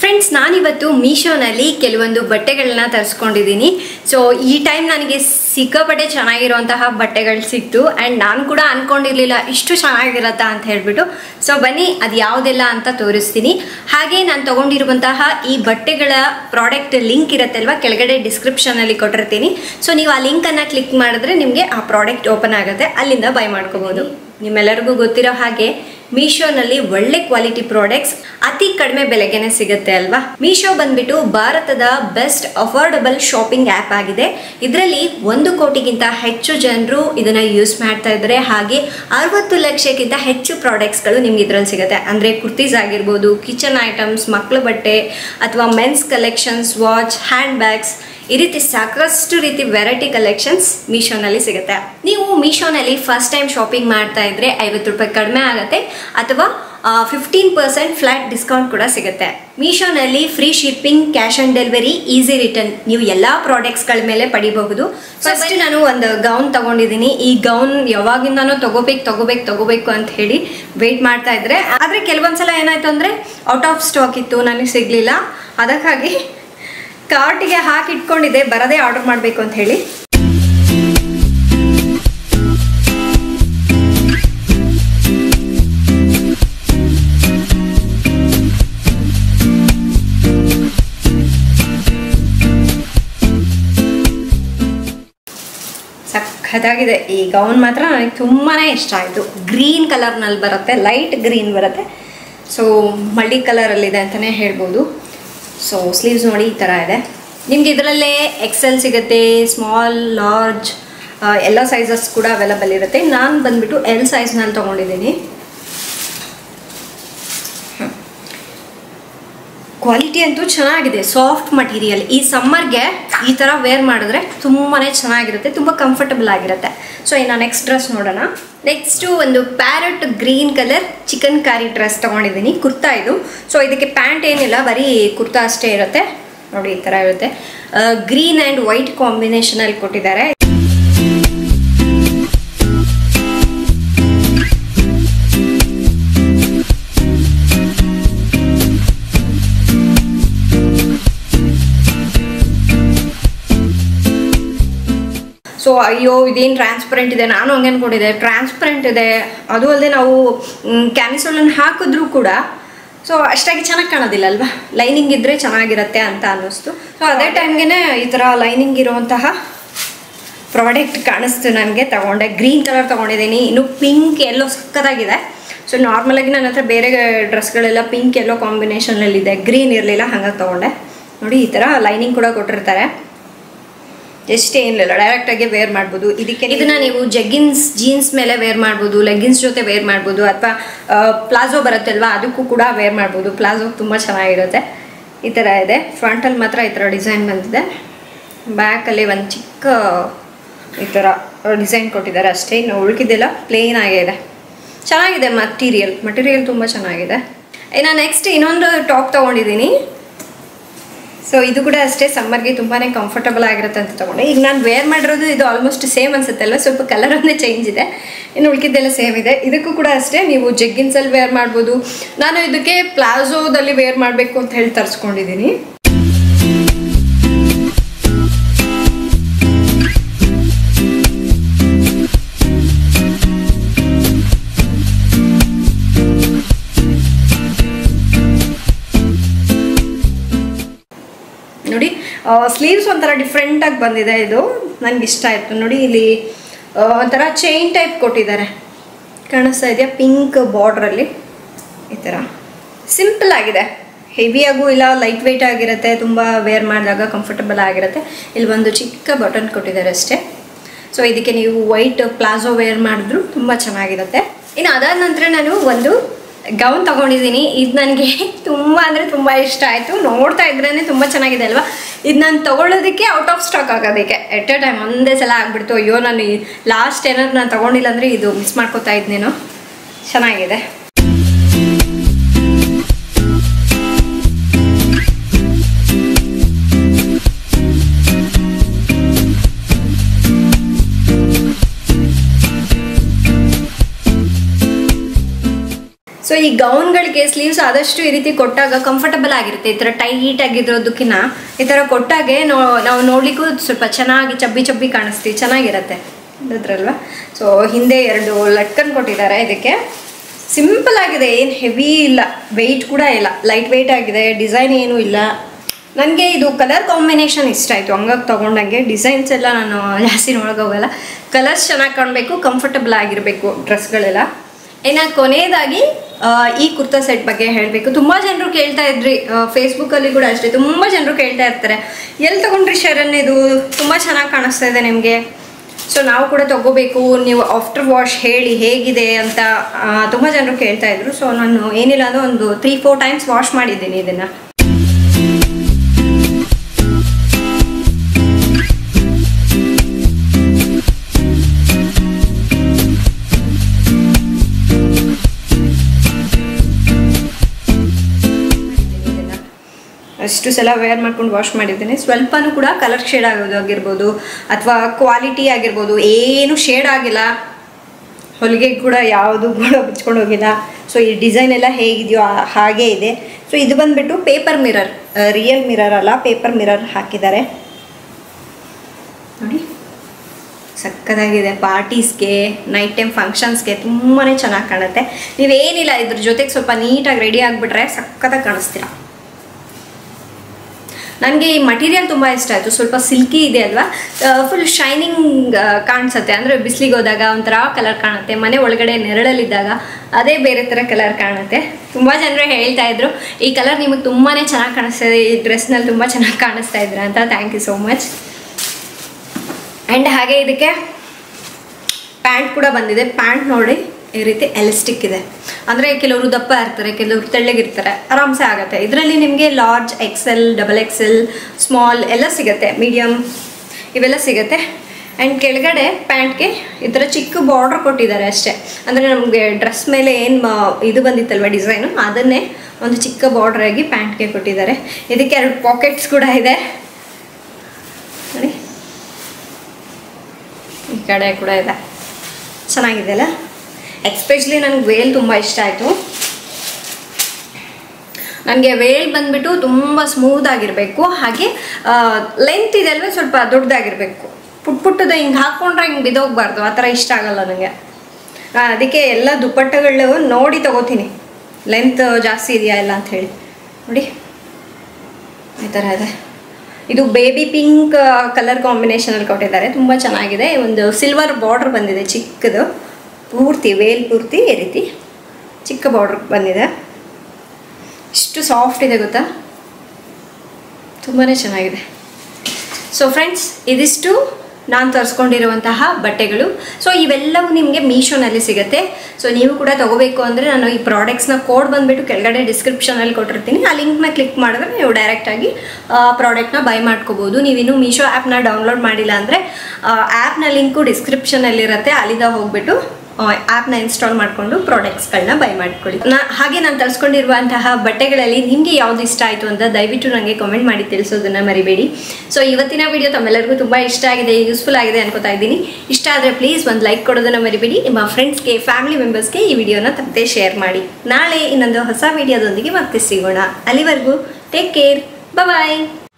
friends ನಾನಿವತ್ತು ಮೀಶೋನಲ್ಲಿ ಕೆಲವೊಂದು ಬಟ್ಟೆಗಳನ್ನ ತರಿಸ್ಕೊಂಡಿದ್ದೀನಿ ಸೊ ಈ ಟೈಮ್ ನನಗೆ ಸಿಕ್ಕಾಪಟ್ಟೆ ಚೆನ್ನಾಗಿರುವಂತಹ ಬಟ್ಟೆಗಳು ಸಿಕ್ತು ಆ್ಯಂಡ್ ನಾನು ಕೂಡ ಅನ್ಕೊಂಡಿರ್ಲಿಲ್ಲ ಇಷ್ಟು ಚೆನ್ನಾಗಿರತ್ತಾ ಅಂತ ಹೇಳ್ಬಿಟ್ಟು ಸೊ ಬನ್ನಿ ಅದು ಯಾವುದೆಲ್ಲ ಅಂತ ತೋರಿಸ್ತೀನಿ ಹಾಗೆ ನಾನು ತಗೊಂಡಿರುವಂತಹ ಈ ಬಟ್ಟೆಗಳ ಪ್ರಾಡಕ್ಟ್ ಲಿಂಕ್ ಇರುತ್ತಲ್ವ ಕೆಳಗಡೆ ಡಿಸ್ಕ್ರಿಪ್ಷನಲ್ಲಿ ಕೊಟ್ಟಿರ್ತೀನಿ ಸೊ ನೀವು ಆ ಲಿಂಕನ್ನು ಕ್ಲಿಕ್ ಮಾಡಿದ್ರೆ ನಿಮಗೆ ಆ ಪ್ರಾಡಕ್ಟ್ ಓಪನ್ ಆಗುತ್ತೆ ಅಲ್ಲಿಂದ ಬೈ ಮಾಡ್ಕೋಬೋದು ನಿಮ್ಮೆಲ್ಲರಿಗೂ ಗೊತ್ತಿರೋ ಹಾಗೆ ಮೀಶೋನಲ್ಲಿ ಒಳ್ಳೆ ಕ್ವಾಲಿಟಿ ಪ್ರಾಡಕ್ಟ್ಸ್ ಅತಿ ಕಡಿಮೆ ಬೆಲೆಗೆನೆ ಸಿಗುತ್ತೆ ಅಲ್ವಾ ಮೀಶೋ ಬಂದ್ಬಿಟ್ಟು ಭಾರತದ ಬೆಸ್ಟ್ ಅಫೋರ್ಡಬಲ್ ಶಾಪಿಂಗ್ ಆ್ಯಪ್ ಆಗಿದೆ ಇದರಲ್ಲಿ ಒಂದು ಕೋಟಿಗಿಂತ ಹೆಚ್ಚು ಜನರು ಇದನ್ನ ಯೂಸ್ ಮಾಡ್ತಾ ಇದ್ದಾರೆ ಹಾಗೆ ಅರವತ್ತು ಲಕ್ಷಕ್ಕಿಂತ ಹೆಚ್ಚು ಪ್ರಾಡಕ್ಟ್ಸ್ಗಳು ನಿಮ್ಗೆ ಇದರಲ್ಲಿ ಸಿಗುತ್ತೆ ಅಂದರೆ ಕುರ್ತೀಸ್ ಆಗಿರ್ಬೋದು ಕಿಚನ್ ಐಟಮ್ಸ್ ಮಕ್ಕಳ ಬಟ್ಟೆ ಅಥವಾ men's collections watch hand bags ಈ ರೀತಿ ಸಾಕಷ್ಟು ರೀತಿ ವೆರೈಟಿ ಕಲೆಕ್ಷನ್ಸ್ ಮೀಶೋನಲ್ಲಿ ಸಿಗುತ್ತೆ ನೀವು ಮೀಶೋನಲ್ಲಿ ಫಸ್ಟ್ ಟೈಮ್ ಶಾಪಿಂಗ್ ಮಾಡ್ತಾ ಇದ್ರೆ ಐವತ್ತು ರೂಪಾಯಿ ಕಡಿಮೆ ಆಗುತ್ತೆ ಅಥವಾ ಫಿಫ್ಟೀನ್ ಪರ್ಸೆಂಟ್ ಫ್ಲಾಟ್ ಡಿಸ್ಕೌಂಟ್ ಕೂಡ ಸಿಗುತ್ತೆ ಮೀಶೋನಲ್ಲಿ free shipping cash on delivery easy return ನೀವು ಎಲ್ಲ ಪ್ರಾಡಕ್ಟ್ಸ್ಗಳ ಮೇಲೆ ಪಡಿಬಹುದು ಫಸ್ಟ್ ನಾನು ಒಂದು ಗೌನ್ ತಗೊಂಡಿದ್ದೀನಿ ಈ ಗೌನ್ ಯಾವಾಗಿಂದನೂ ತಗೋಬೇಕು ತಗೋಬೇಕು ತಗೋಬೇಕು ಅಂತ ಹೇಳಿ ವೆಯ್ಟ್ ಮಾಡ್ತಾ ಇದ್ರೆ ಆದರೆ ಕೆಲವೊಂದ್ಸಲ ಏನಾಯ್ತು ಅಂದರೆ ಔಟ್ ಆಫ್ ಸ್ಟಾಕ್ ಇತ್ತು ನನಗೆ ಸಿಗಲಿಲ್ಲ ಅದಕ್ಕಾಗಿ ಕಾರ್ಟಿಗೆ ಹಾಕಿ ಇಟ್ಕೊಂಡಿದ್ದೆ ಬರದೇ ಆರ್ಡರ್ ಮಾಡಬೇಕು ಅಂತ ಹೇಳಿ ಸಖತ್ತಾಗಿದೆ ಈ ಗೌನ್ ಮಾತ್ರ ನನಗೆ ತುಂಬಾ ಇಷ್ಟ ಆಯಿತು ಗ್ರೀನ್ ಕಲರ್ನಲ್ಲಿ ಬರುತ್ತೆ ಲೈಟ್ ಗ್ರೀನ್ ಬರುತ್ತೆ ಸೊ ಮಲ್ಟಿ ಕಲರಲ್ಲಿದೆ ಅಂತಲೇ ಹೇಳ್ಬೋದು ಸೊ ಸ್ಲೀವ್ಸ್ ನೋಡಿ ಈ ಥರ ಇದೆ ನಿಮ್ಗೆ ಇದರಲ್ಲೇ ಎಕ್ಸೆಲ್ ಸಿಗುತ್ತೆ ಸ್ಮಾಲ್ ಲಾರ್ಜ್ ಎಲ್ಲ ಸೈಜಸ್ ಕೂಡ ಅವೈಲಬಲ್ ಇರುತ್ತೆ ನಾನು ಬಂದ್ಬಿಟ್ಟು ಎಲ್ ಸೈಜ್ನಲ್ಲಿ ತೊಗೊಂಡಿದ್ದೀನಿ ಕ್ವಾಲಿಟಿ ಅಂತೂ ಚೆನ್ನಾಗಿದೆ ಸಾಫ್ಟ್ ಮಟೀರಿಯಲ್ ಈ ಸಮ್ಮರ್ಗೆ ಈ ಥರ ವೇರ್ ಮಾಡಿದ್ರೆ ತುಂಬಾ ಚೆನ್ನಾಗಿರುತ್ತೆ ತುಂಬ ಕಂಫರ್ಟಬಲ್ ಆಗಿರುತ್ತೆ ಸೊ ಇನ್ನು ನೆಕ್ಸ್ಟ್ ಡ್ರೆಸ್ ನೋಡೋಣ ನೆಕ್ಸ್ಟು ಒಂದು parrot green colour chikankari dress ತೊಗೊಂಡಿದ್ದೀನಿ ಕುರ್ತಾ ಇದು ಸೊ ಇದಕ್ಕೆ ಪ್ಯಾಂಟ್ ಏನಿಲ್ಲ ಬರೀ ಕುರ್ತಾ ಅಷ್ಟೇ ಇರುತ್ತೆ ನೋಡಿ ಈ ಥರ ಇರುತ್ತೆ ಗ್ರೀನ್ ಆ್ಯಂಡ್ ವೈಟ್ ಕಾಂಬಿನೇಷನಲ್ಲಿ ಕೊಟ್ಟಿದ್ದಾರೆ ಸೊ ಅಯ್ಯೋ ಇದೇನು ಟ್ರಾನ್ಸ್ಪರೆಂಟ್ ಇದೆ ನಾನು ಹಂಗೆ ಅನ್ಕೊಂಡಿದ್ದೆ ಟ್ರಾನ್ಸ್ಪರೆಂಟ್ ಇದೆ ಅದು ಅಲ್ಲದೆ ನಾವು ಕ್ಯಾಮಿಸೋಲನ್ನು ಹಾಕಿದ್ರೂ ಕೂಡ ಸೊ ಅಷ್ಟಾಗಿ ಚೆನ್ನಾಗಿ ಕಾಣೋದಿಲ್ಲ ಅಲ್ವಾ ಲೈನಿಂಗ್ ಇದ್ದರೆ ಚೆನ್ನಾಗಿರುತ್ತೆ ಅಂತ ಅನ್ನಿಸ್ತು ಸೊ ಅದೇ ಟೈಮ್ಗೆ ಈ ಥರ ಲೈನಿಂಗ್ ಇರುವಂತಹ ಪ್ರಾಡಕ್ಟ್ ಕಾಣಿಸ್ತು ನನಗೆ ತಗೊಂಡೆ ಗ್ರೀನ್ ಕಲರ್ ತೊಗೊಂಡಿದ್ದೀನಿ ಇನ್ನು ಪಿಂಕ್ ಎಲ್ಲೋ ಸಕ್ಕತ್ತಾಗಿದೆ ಸೊ ನಾರ್ಮಲಾಗಿ ನನ್ನ ಹತ್ರ ಬೇರೆ ಡ್ರೆಸ್ಗಳೆಲ್ಲ ಪಿಂಕ್ ಎಲ್ಲೋ ಕಾಂಬಿನೇಷನಲ್ಲಿದೆ ಗ್ರೀನ್ ಇರಲಿಲ್ಲ ಹಾಗಾಗಿ ತೊಗೊಂಡೆ ನೋಡಿ ಈ ಥರ ಲೈನಿಂಗ್ ಕೂಡ ಕೊಟ್ಟಿರ್ತಾರೆ ಎಷ್ಟೇ ಏನಿಲ್ಲ ಡೈರೆಕ್ಟಾಗಿ ವೇರ್ ಮಾಡ್ಬೋದು ಇದಕ್ಕೆ ಇದನ್ನ ನೀವು ಜಗ್ಗಿನ್ಸ್ ಜೀನ್ಸ್ ಮೇಲೆ ವೇರ್ ಮಾಡ್ಬೋದು ಲೆಗ್ಗಿನ್ಸ್ ಜೊತೆ ವೇರ್ ಮಾಡ್ಬೋದು ಅಥವಾ ಪ್ಲಾಜೋ ಬರುತ್ತಲ್ವಾ ಅದಕ್ಕೂ ಕೂಡ ವೇರ್ ಮಾಡ್ಬೋದು ಪ್ಲಾಜೋ ತುಂಬ ಚೆನ್ನಾಗಿರುತ್ತೆ ಈ ಥರ ಇದೆ ಫ್ರಂಟಲ್ಲಿ ಮಾತ್ರ ಈ ಥರ ಡಿಸೈನ್ ಬಂದಿದೆ ಬ್ಯಾಕಲ್ಲಿ ಒಂದು ಚಿಕ್ಕ ಈ ಥರ ಡಿಸೈನ್ ಕೊಟ್ಟಿದ್ದಾರೆ ಅಷ್ಟೇ ಇನ್ನು ಉಳ್ಕಿದ್ದೆಲ್ಲ ಪ್ಲೇನ್ ಆಗೇ ಇದೆ ಚೆನ್ನಾಗಿದೆ ಮಟೀರಿಯಲ್ ಮಟೀರಿಯಲ್ ತುಂಬ ಚೆನ್ನಾಗಿದೆ ಇನ್ನು ನೆಕ್ಸ್ಟ್ ಇನ್ನೊಂದು ಟಾಪ್ ತೊಗೊಂಡಿದ್ದೀನಿ ಸೊ ಇದು ಕೂಡ ಅಷ್ಟೇ ಸಮ್ಮರ್ಗೆ ತುಂಬಾ ಕಂಫರ್ಟಬಲ್ ಆಗಿರುತ್ತೆ ಅಂತ ತೊಗೊಂಡೆ ಈಗ ನಾನು ವೇರ್ ಮಾಡಿರೋದು ಇದು ಆಲ್ಮೋಸ್ಟ್ ಸೇಮ್ ಅನ್ಸುತ್ತೆ ಅಲ್ವಾ ಸ್ವಲ್ಪ ಕಲರ್ ಒಂದೇ ಚೇಂಜ್ ಇದೆ ಇನ್ನು ಉಳ್ಕಿದ್ದೆಲ್ಲ ಸೇಮ್ ಇದೆ ಇದಕ್ಕೂ ಕೂಡ ಅಷ್ಟೇ ನೀವು ಜಗ್ಗಿನ್ಸಲ್ಲಿ ವೇರ್ ಮಾಡ್ಬೋದು ನಾನು ಇದಕ್ಕೆ ಪ್ಲಾಜೋದಲ್ಲಿ ವೇರ್ ಮಾಡಬೇಕು ಅಂತ ಹೇಳಿ ತರಿಸ್ಕೊಂಡಿದ್ದೀನಿ ನೋಡಿ ಸ್ಲೀವ್ಸ್ ಒಂಥರ ಡಿಫ್ರೆಂಟಾಗಿ ಬಂದಿದೆ ಇದು ನನಗೆ ಇಷ್ಟ ಆಯಿತು ನೋಡಿ ಇಲ್ಲಿ ಆ, ಒಂಥರ ಚೈನ್ ಟೈಪ್ ಕೊಟ್ಟಿದ್ದಾರೆ ಕಾಣಿಸ್ತಾ ಇದೆಯಾ ಪಿಂಕ್ ಬಾರ್ಡ್ರಲ್ಲಿ ಈ ಥರ ಸಿಂಪಲ್ ಆಗಿದೆ ಹೆವಿಯಾಗೂ ಇಲ್ಲ ಲೈಟ್ ವೆಯ್ಟ್ ಆಗಿರುತ್ತೆ ತುಂಬ ವೇರ್ ಮಾಡಿದಾಗ ಕಂಫರ್ಟಬಲ್ ಆಗಿರುತ್ತೆ ಇಲ್ಲಿ ಒಂದು ಚಿಕ್ಕ ಬಟನ್ ಕೊಟ್ಟಿದ್ದಾರೆ ಅಷ್ಟೇ ಸೊ ಇದಕ್ಕೆ ನೀವು ವೈಟ್ ಪ್ಲಾಜೋ ವೇರ್ ಮಾಡಿದ್ರು ತುಂಬ ಚೆನ್ನಾಗಿರುತ್ತೆ ಇನ್ನು ಅದಾದ ನಂತರ ನಾನು ಒಂದು ಗೌನ್ ತಗೊಂಡಿದ್ದೀನಿ ಇದು ನನಗೆ ತುಂಬ ಅಂದರೆ ತುಂಬ ಇಷ್ಟ ಆಯಿತು ನೋಡ್ತಾ ಇದ್ರೇ ತುಂಬ ಚೆನ್ನಾಗಿದೆ ಅಲ್ವಾ ಇದು ನಾನು ತೊಗೊಳ್ಳೋದಕ್ಕೆ ಔಟ್ ಆಫ್ ಸ್ಟಾಕ್ ಆಗೋದಕ್ಕೆ ಎಟ್ ಎ ಟೈಮ್ ಒಂದೇ ಸಲ ಆಗಿಬಿಡ್ತು ಅಯ್ಯೋ ನಾನು ಲಾಸ್ಟ್ ಏನಾದ್ರು ನಾನು ತೊಗೊಂಡಿಲ್ಲ ಅಂದರೆ ಇದು ಮಿಸ್ ಮಾಡ್ಕೋತಾ ಇದ್ನೇನೋ ಚೆನ್ನಾಗಿದೆ ಸೊ ಈ ಗೌನ್ಗಳಿಗೆ ಸ್ಲೀವ್ಸ್ ಆದಷ್ಟು ಈ ರೀತಿ ಕೊಟ್ಟಾಗ ಕಂಫರ್ಟಬಲ್ ಆಗಿರುತ್ತೆ ಈ ಥರ ಟೈಟ್ ಆಗಿರೋದಕ್ಕಿಂತ ಈ ಥರ ಕೊಟ್ಟಾಗೆ ನೋ ನಾವು ನೋಡ್ಲಿಕ್ಕೂ ಸ್ವಲ್ಪ ಚೆನ್ನಾಗಿ ಚಬ್ಬಿ ಚಬ್ಬಿ ಕಾಣಿಸ್ತೀವಿ ಚೆನ್ನಾಗಿರುತ್ತೆ ಅದ್ರಲ್ವಾ ಸೊ ಹಿಂದೆ ಎರಡು ಲಟ್ಕನ್ ಕೊಟ್ಟಿದ್ದಾರೆ ಇದಕ್ಕೆ ಸಿಂಪಲ್ ಆಗಿದೆ ಏನು ಹೆವಿ ಇಲ್ಲ ವೆಯ್ಟ್ ಕೂಡ ಇಲ್ಲ ಲೈಟ್ ವೆಯ್ಟ್ ಆಗಿದೆ ಡಿಸೈನ್ ಏನೂ ಇಲ್ಲ ನನಗೆ ಇದು ಕಲರ್ ಕಾಂಬಿನೇಷನ್ ಇಷ್ಟ ಆಯಿತು ಹಂಗಾಗಿ ತೊಗೊಂಡಂಗೆ ಡಿಸೈನ್ಸ್ ಎಲ್ಲ ನಾನು ಜಾಸ್ತಿ ನೋಡೋಕ್ಕೋಗಲ್ಲ ಕಲರ್ಸ್ ಚೆನ್ನಾಗಿ ಕಾಣಬೇಕು ಕಂಫರ್ಟಬಲ್ ಆಗಿರಬೇಕು ಡ್ರೆಸ್ಗಳೆಲ್ಲ ಇನ್ನು ಕೊನೆಯದಾಗಿ ಆ, ಈ ಕುರ್ತಾ ಸೆಟ್ ಬಗ್ಗೆ ಹೇಳಬೇಕು ತುಂಬ ಜನರು ಕೇಳ್ತಾ ಇದ್ರಿ ಫೇಸ್ಬುಕ್ಕಲ್ಲಿ ಕೂಡ ಅಷ್ಟೇ ತುಂಬ ಜನರು ಕೇಳ್ತಾ ಇರ್ತಾರೆ ಎಲ್ಲಿ ತೊಗೊಂಡ್ರಿ ಶರಣ್ ಇದು ತುಂಬ ಚೆನ್ನಾಗಿ ಕಾಣಿಸ್ತಾ ಇದೆ ನಿಮಗೆ ಸೊ ನಾವು ಕೂಡ ತಗೋಬೇಕು ನೀವು ಆಫ್ಟರ್ ವಾಶ್ ಹೇಳಿ ಹೇಗಿದೆ ಅಂತ ತುಂಬ ಜನರು ಕೇಳ್ತಾ ಇದ್ರು ಸೊ ನಾನು ಏನಿಲ್ಲ ಅಂದ್ರೆ ಒಂದು ತ್ರೀ ಫೋರ್ ಟೈಮ್ಸ್ ವಾಶ್ ಮಾಡಿದ್ದೀನಿ ಇದನ್ನು ಅಷ್ಟು ಸಲ ವೇರ್ ಮಾಡ್ಕೊಂಡು ವಾಶ್ ಮಾಡಿದ್ದೀನಿ ಸ್ವಲ್ಪನೂ ಕೂಡ ಕಲರ್ ಶೇಡ್ ಆಗೋದು ಆಗಿರ್ಬೋದು ಅಥವಾ ಕ್ವಾಲಿಟಿ ಆಗಿರ್ಬೋದು ಏನು ಶೇಡ್ ಆಗಿಲ್ಲ ಹೊಲಿಗೆ ಕೂಡ ಯಾವುದು ಕೂಡ ಬಿಚ್ಕೊಂಡು ಹೋಗಿಲ್ಲ ಸೊ ಈ ಡಿಸೈನ್ ಎಲ್ಲ ಹೇಗಿದೆಯೋ ಆ- ಹಾಗೇ ಇದೆ ಸೊ ಇದು ಬಂದ್ಬಿಟ್ಟು ಪೇಪರ್ ಮಿರರ್ ರಿಯಲ್ ಮಿರರ್ ಅಲ್ಲ ಪೇಪರ್ ಮಿರರ್ ಹಾಕಿದ್ದಾರೆ ನೋಡಿ ಸಕ್ಕತ್ತಾಗಿದೆ ಪಾರ್ಟೀಸ್ಗೆ ನೈಟ್ ಟೈಮ್ ಫಂಕ್ಷನ್ಸ್ಗೆ ತುಂಬಾ ಚೆನ್ನಾಗಿ ಕಾಣುತ್ತೆ ನೀವೇನಿಲ್ಲ ಇದ್ರ ಜೊತೆಗೆ ಸ್ವಲ್ಪ ನೀಟಾಗಿ ರೆಡಿ ಆಗಿಬಿಟ್ರೆ ಸಕ್ಕತ್ತಾಗಿ ಕಾಣಿಸ್ತೀರ ನನಗೆ ಈ ಮಟೀರಿಯಲ್ ತುಂಬ ಇಷ್ಟ ಆಯಿತು ಸ್ವಲ್ಪ ಸಿಲ್ಕಿ ಇದೆ ಅಲ್ವಾ ಫುಲ್ ಶೈನಿಂಗ್ ಕಾಣಿಸುತ್ತೆ ಅಂದರೆ ಬಿಸಿಲಿಗೆ ಹೋದಾಗ ಒಂಥರ ಕಲರ್ ಕಾಣುತ್ತೆ ಮನೆ ಒಳಗಡೆ ನೆರಳಲ್ಲಿದ್ದಾಗ ಅದೇ ಬೇರೆ ಥರ ಕಲರ್ ಕಾಣುತ್ತೆ ತುಂಬ ಜನರು ಹೇಳ್ತಾ ಇದ್ರು ಈ ಕಲರ್ ನಿಮಗೆ ತುಂಬಾ ಚೆನ್ನಾಗಿ ಕಾಣಿಸ್ತಾ ಇದೆ ಈ ಡ್ರೆಸ್ನಲ್ಲಿ ತುಂಬ ಚೆನ್ನಾಗಿ ಕಾಣಿಸ್ತಾ ಇದ್ರ ಅಂತ thank you so much and ಹಾಗೆ ಇದಕ್ಕೆ ಪ್ಯಾಂಟ್ ಕೂಡ ಬಂದಿದೆ ಪ್ಯಾಂಟ್ ನೋಡಿ ಈ ರೀತಿ ಎಲಿಸ್ಟಿಕ್ ಇದೆ ಅಂದರೆ ಕೆಲವರು ದಪ್ಪ ಇರ್ತಾರೆ ಕೆಲವರು ತೆಳ್ಳಗಿರ್ತಾರೆ ಆರಾಮ್ಸೆ ಆಗುತ್ತೆ ಇದರಲ್ಲಿ ನಿಮಗೆ large XL double XL small ಎಲ್ಲ ಸಿಗುತ್ತೆ ಮೀಡಿಯಮ್ ಇವೆಲ್ಲ ಸಿಗುತ್ತೆ ಆ್ಯಂಡ್ ಕೆಳಗಡೆ ಪ್ಯಾಂಟ್ಗೆ ಈ ಥರ ಚಿಕ್ಕ ಬಾರ್ಡ್ರ್ ಕೊಟ್ಟಿದ್ದಾರೆ ಅಷ್ಟೇ ಅಂದರೆ ನಮಗೆ ಡ್ರೆಸ್ ಮೇಲೆ ಏನು ಇದು ಬಂದಿತ್ತಲ್ವ ಡಿಸೈನು ಅದನ್ನೇ ಒಂದು ಚಿಕ್ಕ ಬಾರ್ಡ್ರ್ ಆಗಿ ಪ್ಯಾಂಟ್ಗೆ ಕೊಟ್ಟಿದ್ದಾರೆ ಇದಕ್ಕೆ ಎರಡು ಪಾಕೆಟ್ಸ್ ಕೂಡ ಇದೆ ನೋಡಿ ಈ ಕಡೆ ಕೂಡ ಇದೆ ಚೆನ್ನಾಗಿದೆ ಅಲ್ಲ ಎಕ್ಸ್ಪೆಷಲಿ ನನಗೆ ವೇಲ್ ತುಂಬ ಇಷ್ಟ ಆಯಿತು ನನಗೆ ವೇಲ್ ಬಂದ್ಬಿಟ್ಟು ತುಂಬ ಸ್ಮೂತ್ ಆಗಿರಬೇಕು ಹಾಗೆ ಲೆಂತ್ ಇದೆ ಅಲ್ವೇ ಸ್ವಲ್ಪ ದೊಡ್ಡದಾಗಿರಬೇಕು ಪುಟ್ ಪುಟ್ಟದ ಹಿಂಗೆ ಹಾಕ್ಕೊಂಡ್ರೆ ಹಿಂಗೆ ಬಿದೋಗ್ಬಾರ್ದು ಆ ಥರ ಇಷ್ಟ ಆಗಲ್ಲ ನನಗೆ ಅದಕ್ಕೆ ಎಲ್ಲ ದುಪ್ಪಟ್ಟಗಳು ನೋಡಿ ತಗೋತೀನಿ ಲೆಂತ್ ಜಾಸ್ತಿ ಇದೆಯಾ ಇಲ್ಲ ಅಂತ ಹೇಳಿ ನೋಡಿ ಈ ಥರ ಇದೆ ಇದು ಬೇಬಿ ಪಿಂಕ್ ಕಲರ್ ಕಾಂಬಿನೇಷನಲ್ಲಿ ಕೊಟ್ಟಿದ್ದಾರೆ ತುಂಬ ಚೆನ್ನಾಗಿದೆ ಒಂದು ಸಿಲ್ವರ್ ಬಾರ್ಡ್ರ್ ಬಂದಿದೆ ಚಿಕ್ಕದು ಪೂರ್ತಿ ವೇಲ್ ಪೂರ್ತಿ ಈ ರೀತಿ ಚಿಕ್ಕ ಬಾರ್ಡ್ರ್ ಬಂದಿದೆ ಇಷ್ಟು ಸಾಫ್ಟ್ ಇದೆ ಗೊತ್ತಾ ತುಂಬಾ ಚೆನ್ನಾಗಿದೆ ಸೊ ಫ್ರೆಂಡ್ಸ್ ಇದಿಷ್ಟು ನಾನು ತರಿಸ್ಕೊಂಡಿರುವಂತಹ ಬಟ್ಟೆಗಳು ಸೊ ಇವೆಲ್ಲವೂ ನಿಮಗೆ ಮೀಶೋನಲ್ಲಿ ಸಿಗುತ್ತೆ ಸೊ ನೀವು ಕೂಡ ತಗೋಬೇಕು ಅಂದರೆ ನಾನು ಈ ಪ್ರಾಡಕ್ಟ್ಸ್ನ ಕೋಡ್ ಬಂದುಬಿಟ್ಟು ಕೆಳಗಡೆ ಡಿಸ್ಕ್ರಿಪ್ಷನಲ್ಲಿ ಕೊಟ್ಟಿರ್ತೀನಿ ಆ ಲಿಂಕ್ನ ಕ್ಲಿಕ್ ಮಾಡಿದ್ರೆ ನೀವು ಡೈರೆಕ್ಟಾಗಿ ಪ್ರಾಡಕ್ಟ್ನ ಬೈ ಮಾಡ್ಕೋಬೋದು ನೀವಿನ್ನೂ ಮೀಶೋ ಆ್ಯಪ್ನ ಡೌನ್ಲೋಡ್ ಮಾಡಿಲ್ಲ ಅಂದರೆ ಆ್ಯಪ್ನ ಲಿಂಕು ಡಿಸ್ಕ್ರಿಪ್ಷನಲ್ಲಿರುತ್ತೆ ಅಲ್ಲಿಂದ ಹೋಗ್ಬಿಟ್ಟು ಆ್ಯಪ್ನ ಇನ್ಸ್ಟಾಲ್ ಮಾಡಿಕೊಂಡು ಪ್ರಾಡಕ್ಟ್ಸ್ಗಳನ್ನ ಬೈ ಮಾಡ್ಕೊಳ್ಳಿ ನಾ ಹಾಗೆ ನಾನು ತರಿಸ್ಕೊಂಡಿರುವಂತಹ ಬಟ್ಟೆಗಳಲ್ಲಿ ನಿಮಗೆ ಯಾವ್ದು ಇಷ್ಟ ಆಯಿತು ಅಂತ ದಯವಿಟ್ಟು ನನಗೆ ಕಮೆಂಟ್ ಮಾಡಿ ತಿಳಿಸೋದನ್ನು ಮರಿಬೇಡಿ ಸೊ ಇವತ್ತಿನ ವಿಡಿಯೋ ತಮ್ಮೆಲ್ಲರಿಗೂ ತುಂಬ ಇಷ್ಟ ಆಗಿದೆ ಯೂಸ್ಫುಲ್ ಆಗಿದೆ ಅನ್ಕೋತಾ ಇದ್ದೀನಿ ಇಷ್ಟ ಆದರೆ ಪ್ಲೀಸ್ ಒಂದು ಲೈಕ್ ಕೊಡೋದನ್ನು ಮರಿಬೇಡಿ ನಿಮ್ಮ ಫ್ರೆಂಡ್ಸ್ಗೆ ಫ್ಯಾಮಿಲಿ ಮೆಂಬರ್ಸ್ಗೆ ಈ ವಿಡಿಯೋನ ತಪ್ಪದೆ ಶೇರ್ ಮಾಡಿ ನಾಳೆ ಇನ್ನೊಂದು ಹೊಸ ವಿಡಿಯೋದೊಂದಿಗೆ ಮತ್ತೆ ಸಿಗೋಣ ಅಲ್ಲಿವರೆಗೂ ಟೇಕ್ ಕೇರ್ ಬಾಯ್